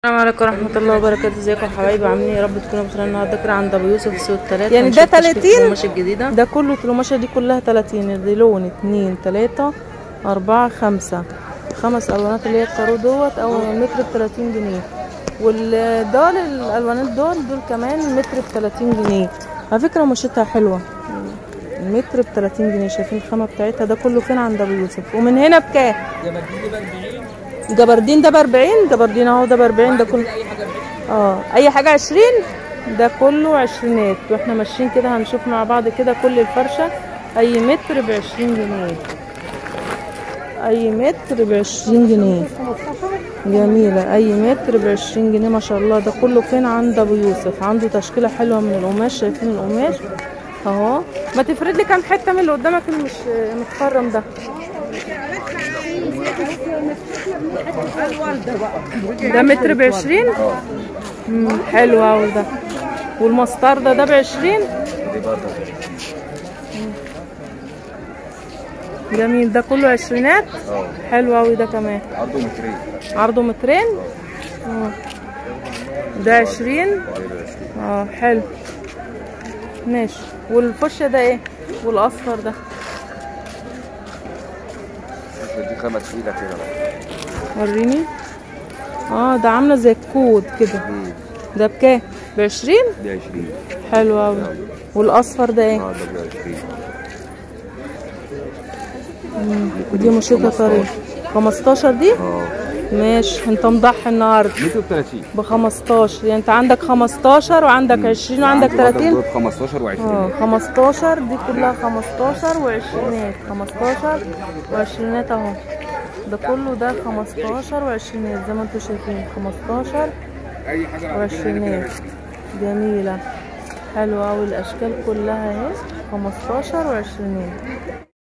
السلام عليكم ورحمة الله وبركاته ازيكم يا حبايبي عاملين ايه يا رب تكونوا بخير النهارده كده عند ابو يوسف السوق التلاتة يعني ده هنشوف تشكيلة 30 القماش الجديدة ده كله القماشة دي كلها 30 دي لون اتنين تلاتة أربعة خمسة خمس ألوانات اللي هي الكارو دوت أو متر بتلاتين جنيه والدول الألوانات دول دول كمان متر بتلاتين جنيه على فكرة قماشتها حلوة المتر بتلاتين جنيه شايفين الخامة بتاعتها ده كله فين عند أبو يوسف ومن هنا بكام؟ جبردين ده بأربعين جبردين اهو ده بأربعين ده كله اه أي حاجة عشرين ده كله عشرينات واحنا ماشيين كده هنشوف مع بعض كده كل الفرشة أي متر بعشرين جنيه أي متر بعشرين جنيه جميلة أي متر بعشرين جنيه ما شاء الله ده كله فين عند أبو يوسف عنده تشكيلة حلوة من القماش شايفين القماش اهو ما تفرد لي كام حتة من اللي قدامك اللي مش متخرم ده ده متر بعشرين مم، حلو أوي ده والمستردة ده بعشرين جميل ده كله عشرينات حلو أوي ده كمان عرضه مترين عرضه مترين اه ده عشرين اه حلو ماشي والفشة ده ايه والاصفر ده دي خامة تقيلة كده بقى وريني اه ده عامله زي الكود كده مم. ده بكام بعشرين دي 20 حلو اوي والاصفر ده ايه اه ده ب 20 دي مشيتها طريق 15 دي اه ماشي انت مضحي النهارده متر ب 30 ب 15 يعني انت عندك 15 وعندك 20 وعندك 30 ب 15 و20 اه 15 دي كلها 15 وعشرينات 15 وعشرينات اهو ده كله ده 15 وعشرينات زي ما انتوا شايفين 15 اي حاجة وعشرينات جميلة حلوة أوي الأشكال كلها اهي 15 وعشرينات